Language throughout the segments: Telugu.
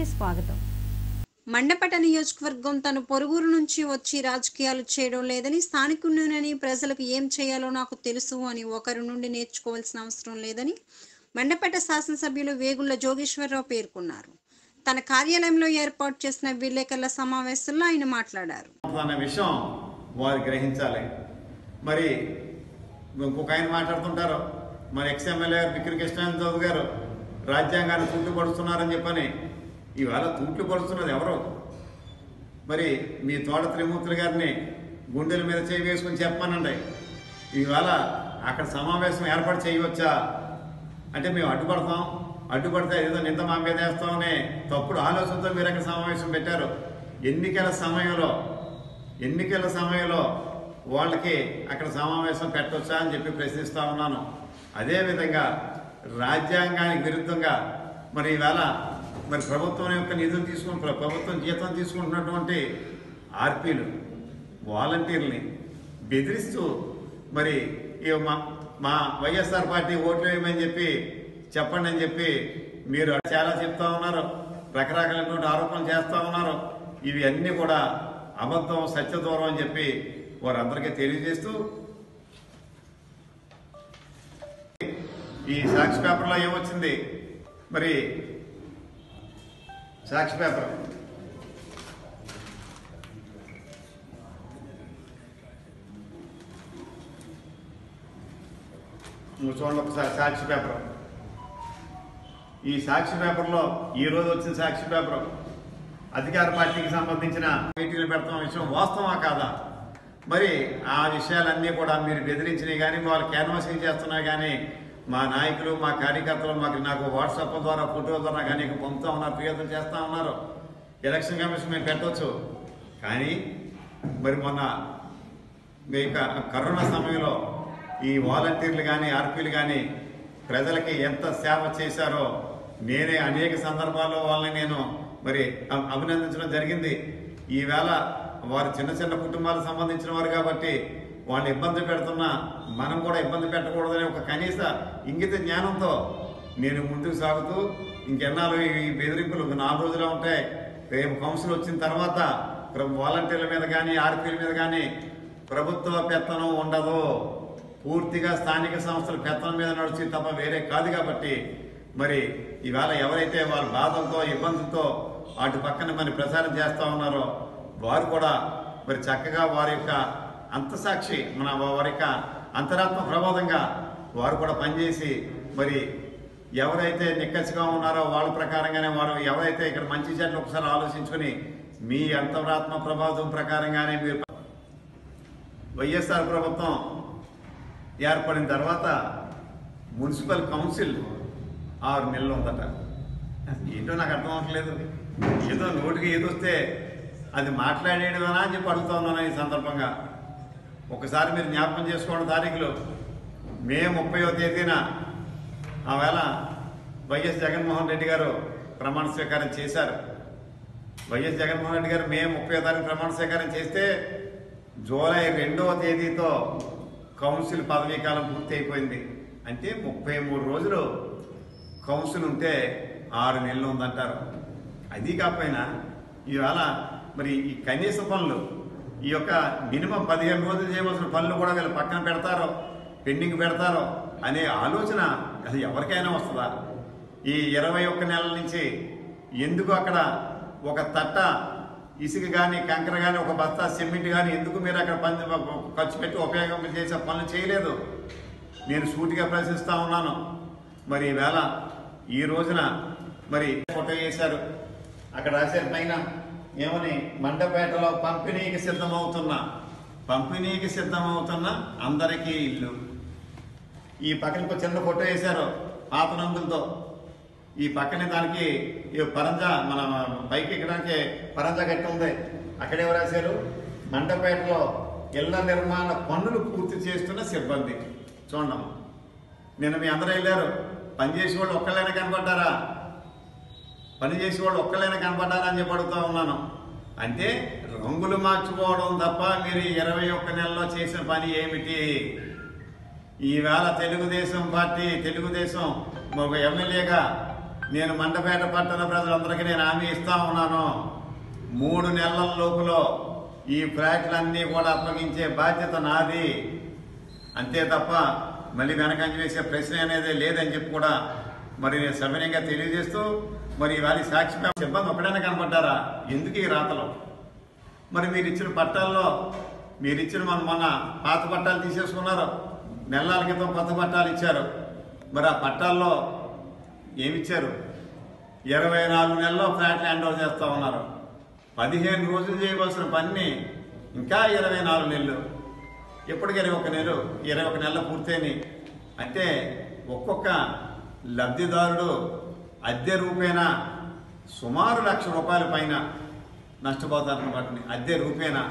న్యూస్కి స్వాగతం మండపట నియోజకవర్గం తను పొరుగురు నుంచి వచ్చి రాజకీయాలు చేయడం లేదని స్థానికుడినని ప్రజలకు ఏం చేయాలో నాకు తెలుసు అని ఒకరి నుండి నేర్చుకోవాల్సిన అవసరం లేదని మండపేట శాసనసభ్యులు వేగుళ్ల జోగేశ్వరరావు పేర్కొన్నారు తన కార్యాలయంలో ఏర్పాటు చేసిన విలేకరుల సమావేశంలో ఆయన మాట్లాడారు అన్న విషయం వారు గ్రహించాలి మరి ఇంకొక ఆయన మాట్లాడుతుంటారు మరి ఎక్స్ ఎమ్మెల్యే గారు బిక్కిరి కృష్ణానంద చౌదరి గారు రాజ్యాంగాన్ని తూట్లు పడుతున్నారని చెప్పని ఇవాళ తూట్లు పడుతున్నది ఎవరు మరి మీ తోట త్రిమూర్తులు గారిని గుండెల మీద చేయి వేసుకుని చెప్పానండి ఇవాళ అక్కడ సమావేశం ఏర్పాటు చేయవచ్చా అంటే మేము అడ్డుపడతాం అడ్డుపడితే ఏదో నింద మా మీద వేస్తామనే తప్పుడు ఆలోచనతో మీరు అక్కడ సమావేశం పెట్టారు ఎన్నికల సమయంలో ఎన్నికల సమయంలో వాళ్ళకి అక్కడ సమావేశం పెట్టొచ్చా అని చెప్పి ప్రశ్నిస్తా ఉన్నాను అదేవిధంగా రాజ్యాంగానికి విరుద్ధంగా మరి ఈవేళ మరి ప్రభుత్వం యొక్క నిధులు తీసుకుని ప్ర- ప్రభుత్వం జీతం తీసుకుంటున్నటువంటి ఆర్పీలు వాలంటీర్ని బెదిరిస్తూ మరి ఈ మా మా వైఎస్ఆర్ పార్టీ ఓట్లు వేయమని చెప్పి చెప్పండి అని చెప్పి మీరు చాలా చెప్తా ఉన్నారు రకరకాలైనటువంటి ఆరోపణలు చేస్తా ఉన్నారు ఇవి అన్నీ కూడా అబద్ధం సత్యదూరం అని చెప్పి వారందరికీ తెలియజేస్తూ ఈ సాక్షి పేపర్లో ఏమొచ్చింది మరి సాక్షి పేపర్ నువ్వు చూడండి ఒకసారి సాక్షి పేపర్ ఈ సాక్షి పేపర్లో ఈ రోజు వచ్చిన సాక్షి పేపర్ అధికార పార్టీకి సంబంధించిన మీటింగ్లు పెడతాం విషయం వాస్తవా కాదా మరి ఆ విషయాలన్నీ కూడా మీరు బెదిరించినవి కానీ వాళ్ళు క్యాన్వాసింగ్ చేస్తున్నా కానీ మా నాయకులు మా కార్యకర్తలు మాకు నాకు వాట్సాప్ ద్వారా ఫోటో ద్వారా కానీ పంపుతా ఉన్నారు ఫిర్యాదులు చేస్తా ఉన్నారు ఎలక్షన్ కమిషన్ మేము పెట్టవచ్చు కానీ మరి మొన్న మీ యొక్క కరోనా సమయంలో ఈ వాలంటీర్లు కానీ ఆర్పీలు కానీ ప్రజలకి ఎంత సేవ చేశారో నేనే అనేక సందర్భాల్లో వాళ్ళని నేను మరి అ- అభినందించడం జరిగింది ఈవేళ వారు చిన్న చిన్న కుటుంబాలకు సంబంధించిన వారు కాబట్టి వాళ్ళు ఇబ్బంది పెడుతున్నా మనం కూడా ఇబ్బంది పెట్టకూడదనే ఒక కనీస ఇంగిత జ్ఞానంతో నేను ముందుకు సాగుతూ ఇంకెన్నాళ్ళు ఈ బెదిరింపులు ఒక నాలుగు రోజులు ఉంటాయి రేపు కౌన్సిల్ వచ్చిన తర్వాత ప్ర- వాలంటీర్ల మీద కానీ ఆర్పీల మీద కానీ ప్రభుత్వ పెత్తనం ఉండదు పూర్తిగా స్థానిక సంస్థల పెత్తనం మీద నడిచి తప్ప వేరే కాదు కాబట్టి మరి ఇవాళ ఎవరైతే వారి బాధలతో ఇబ్బందులతో వాటి పక్కన మరి ప్రచారం చేస్తా ఉన్నారో వారు కూడా మరి చక్కగా వారి యొక్క అంతసాక్షి మన వారి యొక్క అంతరాత్మ ప్రబోధంగా వారు కూడా పనిచేసి మరి ఎవరైతే నిక్కచ్చిగా ఉన్నారో వాళ్ళ ప్రకారంగానే వారు ఎవరైతే ఇక్కడ మంచి చెట్లు ఒకసారి ఆలోచించుకుని మీ అంతరాత్మ ప్రబోధం ప్రకారంగానే మీరు వైఎస్ఆర్ ప్రభుత్వం ఏర్పడిన తర్వాత మున్సిపల్ కౌన్సిల్ ఆరు నెలలు ఉందట ఏంటో నాకు అర్థం అవ్వట్లేదు ఏదో నోటికి ఏదో వస్తే అది మాట్లాడేయడమేనా అని చెప్పి అడుగుతా ఉన్నాను ఈ సందర్భంగా ఒకసారి మీరు జ్ఞాపకం చేసుకోండి తారీఖులు మే ముప్పైవ తేదీన ఆవేళ వైఎస్ జగన్మోహన్ రెడ్డి గారు ప్రమాణ స్వీకారం చేశారు వైఎస్ జగన్మోహన్ రెడ్డి గారు మే ముప్పై తారీఖు ప్రమాణ స్వీకారం చేస్తే జూలై రెండవ తేదీతో కౌన్సిల్ పదవీ కాలం పూర్తి అయిపోయింది అంటే ముప్పై మూడు రోజులు కౌన్సిల్ ఉంటే ఆరు నెలలు ఉందంటారు అది కాకపోయినా ఇవాళ మరి ఈ కనీస పనులు ఈ యొక్క మినిమం పదిహేను రోజులు చేయవలసిన పనులు కూడా వీళ్ళు పక్కన పెడతారో పెండింగ్ పెడతారో అనే ఆలోచన అది ఎవరికైనా వస్తుందా ఈ ఇరవై ఒక్క నెలల నుంచి ఎందుకు అక్కడ ఒక తట్ట ఇసుక కానీ కంకర కానీ ఒక బస్తా సిమెంట్ కానీ ఎందుకు మీరు అక్కడ పని ఖర్చు పెట్టి ఉపయోగం చేసే పనులు చేయలేదు నేను సూటిగా ప్రశ్నిస్తా ఉన్నాను మరి ఈవేళ ఈ రోజున మరి ఫోటో వేశారు అక్కడ రాశారు పైన ఏమని మండపేటలో పంపిణీకి సిద్ధమవుతున్న పంపిణీకి సిద్ధమవుతున్న అందరికీ ఇల్లు ఈ పక్కన ఒక చిన్న ఫోటో వేశారు పాత నందులతో ఈ పక్కనే దానికి ఈ పరంజా మన పైకి ఎక్కడానికి పరంజా కట్టి ఉంది అక్కడే రాశారు మండపేటలో ఇళ్ల నిర్మాణ పనులు పూర్తి చేస్తున్న సిబ్బంది చూడమ్మా నిన్న మీ అందరూ వెళ్ళారు పనిచేసే వాళ్ళు ఒక్కళ్ళైనా కనపడ్డారా పని చేసే వాళ్ళు ఒక్కళ్ళైనా కనపడ్డారా అని చెప్పి అడుగుతా ఉన్నాను అంటే రంగులు మార్చుకోవడం తప్ప మీరు ఈ ఇరవై ఒక్క నెలలో చేసిన పని ఏమిటి ఈవేళ తెలుగుదేశం పార్టీ తెలుగుదేశం ఒక ఎమ్మెల్యేగా నేను మండపేట పట్టణ ప్రజలందరికీ నేను హామీ ఇస్తా ఉన్నాను మూడు నెలల లోపులో ఈ ఫ్లాట్లన్నీ కూడా అప్పగించే బాధ్యత నాది అంతే తప్ప మళ్ళీ వెనకంజ వేసే ప్రశ్న అనేది లేదని చెప్పి కూడా మరి నేను సవినయంగా తెలియజేస్తూ మరి ఇవాళ సాక్షి పేపర్ సిబ్బంది ఒకడైనా కనపడ్డారా ఎందుకు ఈ రాతలు మరి మీరు ఇచ్చిన పట్టాల్లో మీరు ఇచ్చిన మన మొన్న పాత పట్టాలు తీసేసుకున్నారు నెలల క్రితం కొత్త పట్టాలు ఇచ్చారు మరి ఆ పట్టాల్లో ఏమిచ్చారు ఇరవై నాలుగు నెలల్లో ఫ్లాట్ హ్యాండ్ ఓవర్ చేస్తూ ఉన్నారు పదిహేను రోజులు చేయవలసిన పని ఇంకా ఇరవై నాలుగు నెలలు ఇప్పటికి ఇరవై ఒక నెలలు ఇరవై ఒక నెలలు పూర్తయినాయి అంటే ఒక్కొక్క లబ్ధిదారుడు అద్దె రూపేణా సుమారు లక్ష రూపాయల పైన నష్టపోతారు వాటిని అద్దె రూపేణా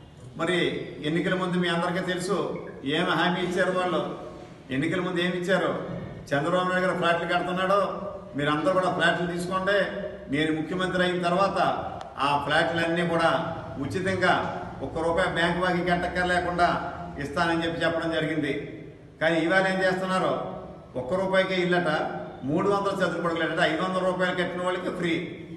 మరి ఎన్నికల ముందు మీ అందరికీ తెలుసు ఏమి హామీ ఇచ్చారు వాళ్ళు ఎన్నికల ముందు ఏమి ఇచ్చారు చంద్రబాబు నాయుడు గారు ఫ్లాట్లు కడుతున్నాడు మీరందరూ కూడా ఫ్లాట్లు తీసుకోండి నేను ముఖ్యమంత్రి అయిన తర్వాత ఆ ఫ్లాట్లన్నీ కూడా ఉచితంగా ఒక్క రూపాయి బ్యాంక్ బాకీ కట్టక్కర లేకుండా ఇస్తానని చెప్పి చెప్పడం జరిగింది కానీ ఇవాళ ఏం చేస్తున్నారు ఒక్క రూపాయికే ఇల్లట మూడు వందల చదువు పడుకులేట ఐదు వందల రూపాయలు కట్టిన వాళ్ళకి ఫ్రీ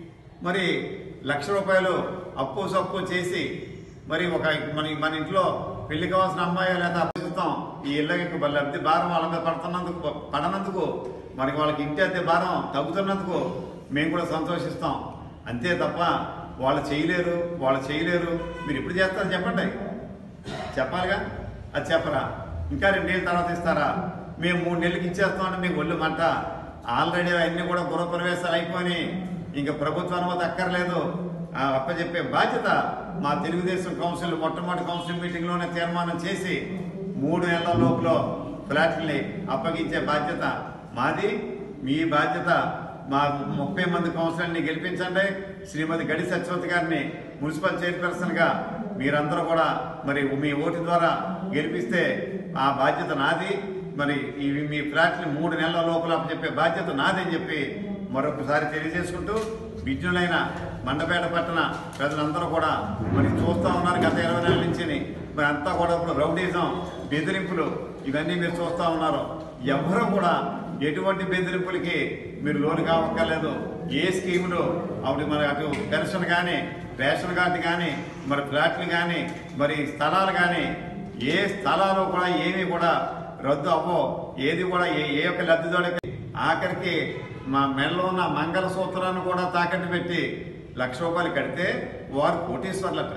మరి లక్ష రూపాయలు అప్పు సప్పు చేసి మరి ఒక మన మన ఇంట్లో పెళ్లి కావాల్సిన అమ్మాయి లేదా అప్పగిస్తాం ఈ ఇళ్ళకి లబ్ధి భారం వాళ్ళ మీద పడుతున్నందుకు పడనందుకు మనకి వాళ్ళకి ఇంటి అద్దె భారం తగ్గుతున్నందుకు మేము కూడా సంతోషిస్తాం అంతే తప్ప వాళ్ళు చేయలేరు వాళ్ళు చేయలేరు మీరు ఎప్పుడు చేస్తారు చెప్పండి చెప్పాలిగా అది చెప్పరా ఇంకా రెండేళ్ళ తర్వాత ఇస్తారా మేము మూడు నెలలకి ఇచ్చేస్తామంటే మీకు ఒళ్ళు మంట ఆల్రెడీ అవన్నీ కూడా గృహప్రవేశాలు అయిపోయి ఇంకా ప్రభుత్వ అనుమతి అక్కర్లేదు ఆ అప్పచెప్పే బాధ్యత మా తెలుగుదేశం కౌన్సిల్ మొట్టమొదటి కౌన్సిల్ మీటింగ్లోనే తీర్మానం చేసి మూడు నెలల లోపల ఫ్లాట్లని అప్పగించే బాధ్యత మాది మీ బాధ్యత మా ముప్పై మంది కౌన్సిలర్ని గెలిపించండి శ్రీమతి గడి సత్యవతి గారిని మున్సిపల్ చైర్పర్సన్గా మీరందరూ కూడా మరి మీ ఓటు ద్వారా గెలిపిస్తే ఆ బాధ్యత నాది మరి ఇవి మీ ఫ్లాట్ని మూడు నెలల లోపల చెప్పే బాధ్యత నాది అని చెప్పి మరొకసారి తెలియజేసుకుంటూ విజ్ఞులైన మండపేట పట్టణ ప్రజలందరూ కూడా మరి చూస్తూ ఉన్నారు గత ఇరవై నెలల నుంచి మరి అంతా కూడా ఇప్పుడు రౌడీజం బెదిరింపులు ఇవన్నీ మీరు చూస్తూ ఉన్నారు ఎవ్వరూ కూడా ఎటువంటి బెదిరింపులకి మీరు లోను కావక్కర్లేదు ఏ స్కీములు అప్పుడు మరి అటు పెన్షన్ కానీ రేషన్ కార్డు కానీ మరి ఫ్లాట్లు కానీ మరి స్థలాలు కానీ ఏ స్థలాలు కూడా ఏమీ కూడా రద్దు అవ్వో ఏది కూడా ఏ ఏ ఒక్క లబ్ధిదారుడికి ఆఖరికి మా మెడలో ఉన్న మంగళ సూత్రాన్ని కూడా తాకట్టు పెట్టి లక్ష రూపాయలు కడితే వారు కోటీశ్వర్లట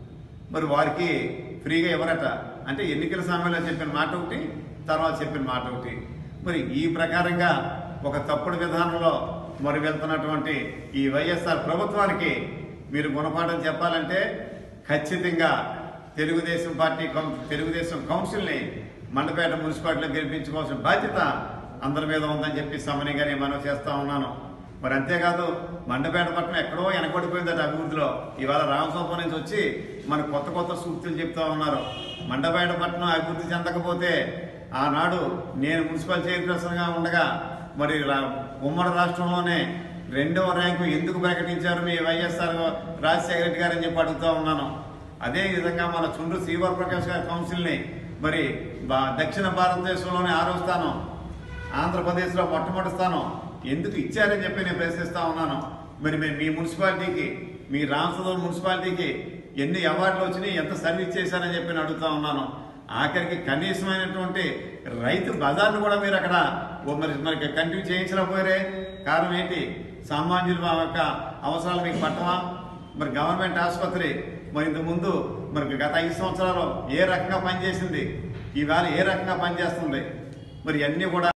మరి వారికి ఫ్రీగా ఇవ్వరట అంటే ఎన్నికల సమయంలో చెప్పిన మాట ఒకటి తర్వాత చెప్పిన మాట ఒకటి మరి ఈ ప్రకారంగా ఒక తప్పుడు విధానంలో మరి వెళ్తున్నటువంటి ఈ వైఎస్ఆర్ ప్రభుత్వానికి మీరు గుణపాఠం చెప్పాలంటే ఖచ్చితంగా తెలుగుదేశం పార్టీ కౌన్ తెలుగుదేశం కౌన్సిల్ని మండపేట మున్సిపాలిటీలో గెలిపించుకోవాల్సిన బాధ్యత అందరి మీద ఉందని చెప్పి సమన్యంగా నేను మనం చేస్తా ఉన్నాను మరి అంతేకాదు మండపేట పట్టణం ఎక్కడో వెనకబడిపోయిందట అభివృద్ధిలో ఇవాళ రామసోపం నుంచి వచ్చి మన కొత్త కొత్త సూక్తులు చెప్తా ఉన్నారు మండపేట పట్టణం అభివృద్ధి చెందకపోతే ఆనాడు నేను మున్సిపల్ చైర్పర్సన్గా ఉండగా మరి రా- ఉమ్మడి రాష్ట్రంలోనే రెండవ ర్యాంకు ఎందుకు ప్రకటించారు మీ వైఎస్ఆర్ రాజశేఖర రెడ్డి గారు అని చెప్పి అడుగుతా ఉన్నాను అదే విధంగా మన చుండ్రు శ్రీవర ప్రకాష్ గారి కౌన్సిల్ని మరి బా- దక్షిణ భారతదేశంలోనే ఆరో స్థానం ఆంధ్రప్రదేశ్లో మొట్టమొదటి స్థానం ఎందుకు ఇచ్చారని చెప్పి నేను ప్రశ్నిస్తా ఉన్నాను మరి మీ- మీ మున్సిపాలిటీకి మీ రామసదూర్ మున్సిపాలిటీకి ఎన్ని అవార్డులు వచ్చినాయి ఎంత సర్వీస్ చేశారని చెప్పి నేను అడుగుతా ఉన్నాను ఆఖరికి కనీసమైనటువంటి రైతు బజార్ను కూడా మీరు అక్కడ ఓ మరి మరి కంటిన్యూ చేయించలేకపోయారే కారణం ఏంటి సామాన్యులు మా యొక్క అవసరాలు మీకు పట్టవా మరి గవర్నమెంట్ ఆసుపత్రి మరి ఇంతకు ముందు మరి గత ఐదు సంవత్సరాలు ఏ రకంగా పనిచేసింది ఈవేళ ఏ రకంగా పనిచేస్తుంది మరి అన్నీ కూడా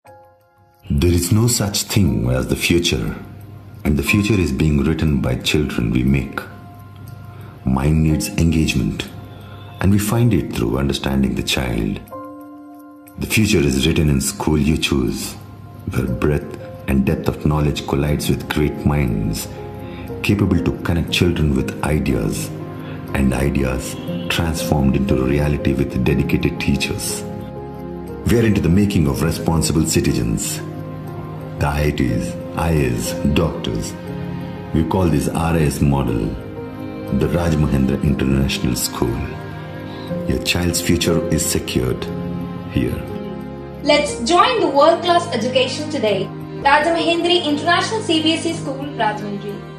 There is no such thing as the future, and the future is being written by children we make. Mind needs engagement, and we find it through understanding the child. The future is written in school you choose, where breadth and depth of knowledge collides with great minds, capable to connect children with ideas, and ideas transformed into reality with dedicated teachers. We are into the making of responsible citizens. The IITs, IAs, doctors. We call this RIS model the Raj Mahendra International School. Your child's future is secured here. Let's join the world class education today. Rajamahendri International CBSE School, Rajahmundry.